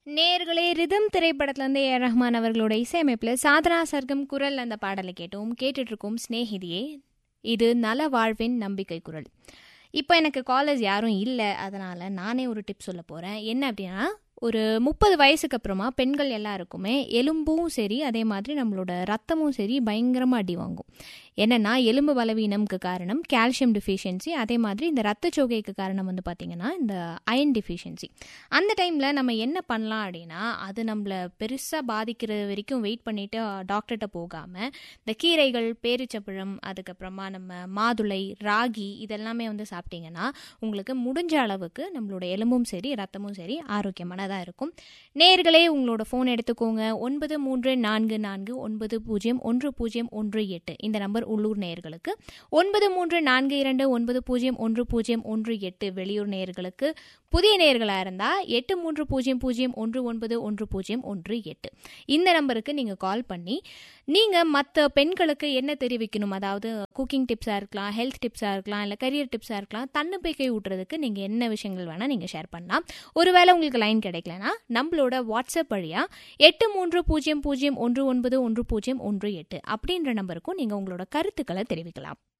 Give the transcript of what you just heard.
நேர்களே ரிதம் திரைப்படத்துலேருந்து ஏ ரஹ்மான் அவர்களோட இசையமைப்பில் சாதனா சர்க்கம் குரல் அந்த பாடலை கேட்டோம் கேட்டுட்டு இருக்கோம் ஸ்நேகிதியே இது நல வாழ்வின் நம்பிக்கை குரல் இப்போ எனக்கு காலேஜ் யாரும் இல்லை அதனால் நானே ஒரு டிப் சொல்ல போகிறேன் என்ன அப்படின்னா ஒரு முப்பது வயசுக்கு அப்புறமா பெண்கள் எல்லாருக்குமே எலும்பும் சரி அதே மாதிரி நம்மளோட ரத்தமும் சரி பயங்கரமாக அடி வாங்கும் என்னென்னா எலும்பு பலவீனம்க்கு காரணம் கால்சியம் டிஃபிஷியன்சி அதே மாதிரி இந்த ரத்தச்சோகைக்கு காரணம் வந்து பார்த்திங்கன்னா இந்த அயன் டிஃபிஷியன்சி அந்த டைமில் நம்ம என்ன பண்ணலாம் அப்படின்னா அது நம்மளை பெருசாக பாதிக்கிற வரைக்கும் வெயிட் பண்ணிவிட்டு டாக்டர்கிட்ட போகாமல் இந்த கீரைகள் பேரிச்சப்பழம் அதுக்கப்புறமா நம்ம மாதுளை ராகி இதெல்லாமே வந்து சாப்பிட்டீங்கன்னா உங்களுக்கு முடிஞ்ச அளவுக்கு நம்மளோட எலும்பும் சரி ரத்தமும் சரி ஆரோக்கியமானதாக இருக்கும் நேர்களே உங்களோட ஃபோன் எடுத்துக்கோங்க ஒன்பது மூன்று நான்கு நான்கு ஒன்பது பூஜ்ஜியம் ஒன்று பூஜ்ஜியம் ஒன்று எட்டு இந்த நம்பர் உள்ளூர் நேயர்களுக்கு ஒன்பது மூன்று நான்கு இரண்டு ஒன்பது பூஜ்ஜியம் ஒன்று பூஜ்ஜியம் ஒன்று எட்டு வெளியூர் நேயர்களுக்கு புதிய நேயர்களாக இருந்தால் எட்டு மூன்று பூஜ்ஜியம் பூஜ்ஜியம் ஒன்று ஒன்பது ஒன்று பூஜ்ஜியம் ஒன்று எட்டு இந்த நம்பருக்கு நீங்கள் கால் பண்ணி நீங்கள் மற்ற பெண்களுக்கு என்ன தெரிவிக்கணும் அதாவது குக்கிங் டிப்ஸாக இருக்கலாம் ஹெல்த் டிப்ஸாக இருக்கலாம் இல்லை கரியர் டிப்ஸாக இருக்கலாம் தன்னம்பிக்கை ஊட்டுறதுக்கு நீங்கள் என்ன விஷயங்கள் வேணால் நீங்கள் ஷேர் பண்ணலாம் ஒருவேளை உங்களுக்கு லைன் கிடைக்கலனா நம்மளோட வாட்ஸ்அப் வழியாக எட்டு மூன்று பூஜ்ஜியம் பூஜ்ஜியம் ஒன்று ஒன்பது ஒன்று பூஜ்ஜியம் ஒன்று எட்டு அப்படின்ற நம்பருக்கும் நீங்கள் உங்களோட கருத்துக்களை தெரிவிக்கலாம்